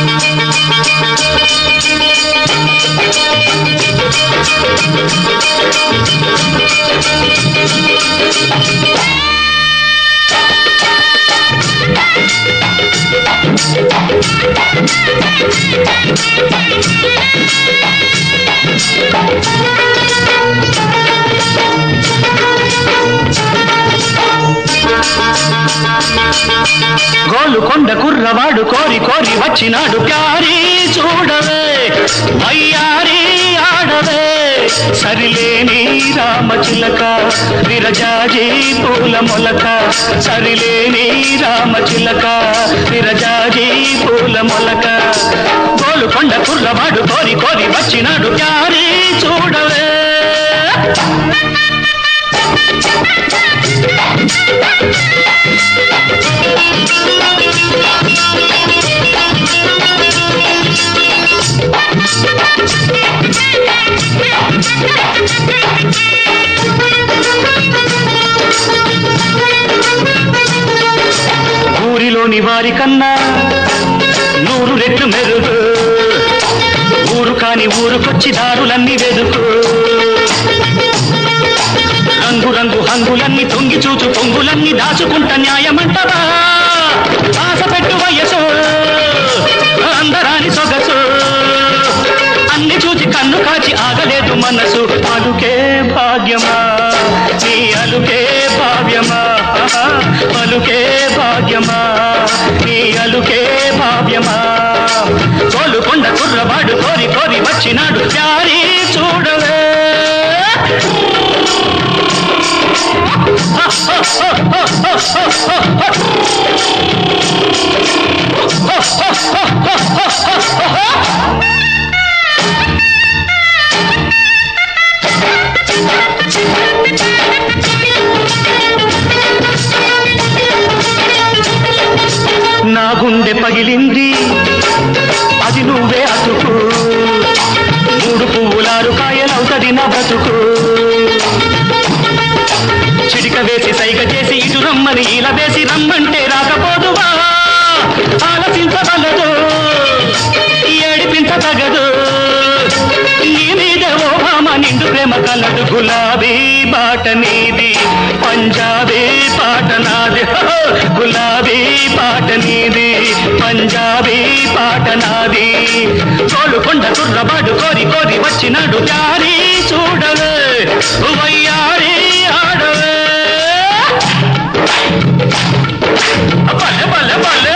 గోలుకొండ కుర్రవాడు కోరి కోరి వచ్చినాడు ప్యారీ చూడవే వయ్యారి ఆడవే సరిలేని రామచిలక విరజాజి పూల మొలక సరిలేని రామచిలక విరజాజి పూల మొలక గోలుకొండ కుర్రవాడు కోరి కోరి వచ్చినాడు ప్యారీ చూడవే ఊరిలోని వారి కన్నా నూరు రెట్లు మెరుగు ఊరు కాని ఊరుకొచ్చి దారులన్నీ వెదుకు రంగు రంగు హంగులన్నీ తొంగి చూచు పొంగులన్నీ దాచుకుంట న్యాయమంటవా ఆశ పెట్టు వయసు అందరాని సొగసు అన్ని చూచి కన్ను కాచి ఆగలేదు మనసు పలుకే భాగ్యమా నీ అలుకే భావ్యమా పలుకే భాగ్యమా నీ అలుకే భావ్యమా కోలుకొండ కుర్రవాడు కోరి కోరి వచ్చినాడు యారీ చూడవే నా గుండె పగిలింది అది నువ్వే అతుకు మూడు పువ్వులారు కాయలవుతది నా బతుకు చిటిక వేసి సైగ చేసి ఇటు రమ్మని ఇలా వేసి రమ్మంటే రాకపోదువా ఆలసించగలదు ఏడిపించగదు నీ మీద ఓ భామ నిండు ప్రేమ కలదు గులాబీ బాట నీది పంజాబీ పాట నాది హో! గులాబీ పాట నీది పంజాబీ పాట నాది కోలుకొండ కుర్రబాడు కోరి కోరి వచ్చినాడు జారీ చూడవే వయ్యారి ఆడవే పల్లె పల్లె పల్లె